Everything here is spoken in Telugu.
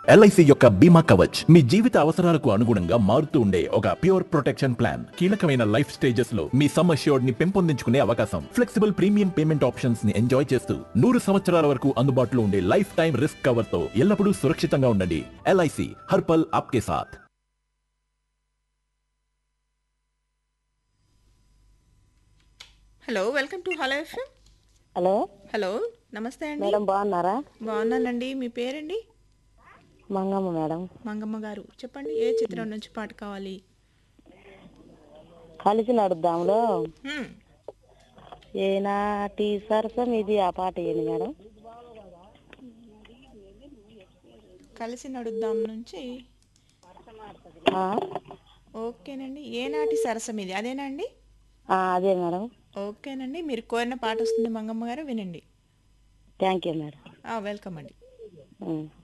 ఎల్ఐసి యొక్క బీమా కవచ్ మీ జీవిత అవసరాలకు అనుగుణంగా మారుతూ ఉండే ఒక ప్యూర్ ప్రొటెక్షన్ ప్లాన్ కీలకమైన లైఫ్ స్టేజెస్ లో మీ సమ్ అష్యూర్డ్ ని పెంపొందించుకునే అవకాశం ఫ్లెక్సిబుల్ ప్రీమియం పేమెంట్ ఆప్షన్స్ ని ఎంజాయ్ చేస్తూ నూరు సంవత్సరాల వరకు అందుబాటులో ఉండే లైఫ్ టైం రిస్క్ కవర్ తో ఎల్లప్పుడూ సురక్షితంగా ఉండండి ఎల్ఐసి హర్పల్ ఆప్కే సాథ్ hello welcome to hello FM hello hello నమస్తే అండి మేడం బాగున్నారా బాగున్నానండి మీ పేరండి మంగమ్మ మేడం మంగమ్మ గారు చెప్పండి ఏ చిత్రం నుంచి పాట కావాలి కలిసి నడుద్దాంలో హ్మ్, ఏనాటి సరసం ఇది ఆ పాట ఏంటి మేడం కలిసి నడుద్దాం నుంచి ఆ, ఓకేనండి ఏనాటి సరసం ఇది అదేనా అండి ఆ, అదే మేడం ఓకేనండి మీరు కోరిన పాట వస్తుంది మంగమ్మ గారు వినండి థ్యాంక్ యూ మేడం వెల్కమ్ అండి ఉం.